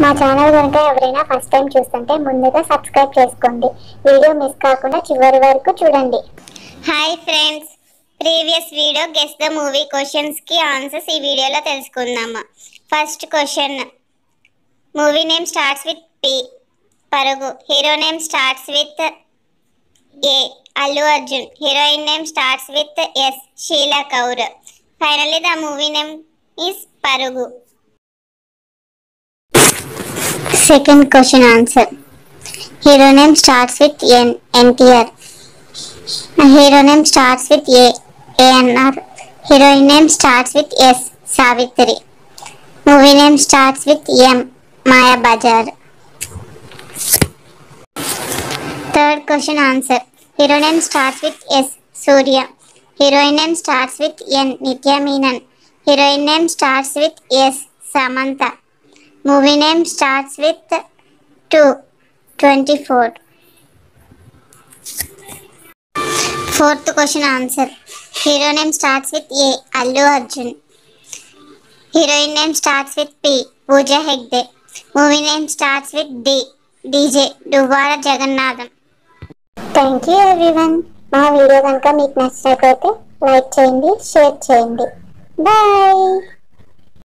మా ఛానల్ కనుక ఎవరైనా ఫస్ట్ టైం చూస్తుంటే ముందుగా సబ్స్క్రైబ్ చేసుకోండి వీడియో మిస్ కాకుండా చివరి వరకు చూడండి hi friends previous video guess the movie questions కి ఆన్సర్స్ ఈ వీడియోలో తెలుసుకుందాము first question movie name starts with P Parugu hero name starts with A Allu Arjun heroine name starts with S Sheela Kaur finally the movie name is Parugu second question answer hero name starts with N NTR hero name starts with A ANR heroine name starts with S Savitri movie name starts with M Maya Bazar third question answer hero name starts with S Surya heroine name starts with N Nithya Menen heroine name starts with S Samantha movie name starts with two twenty four fourth question answer hero name starts with A Allu Arjun heroine name starts with P Pooja Hegde movie name starts with D DJ Duvvada Jagannadham thank you everyone మా video కనుక మీకు నచ్చినట్లయితే like చేయండి share చేయండి bye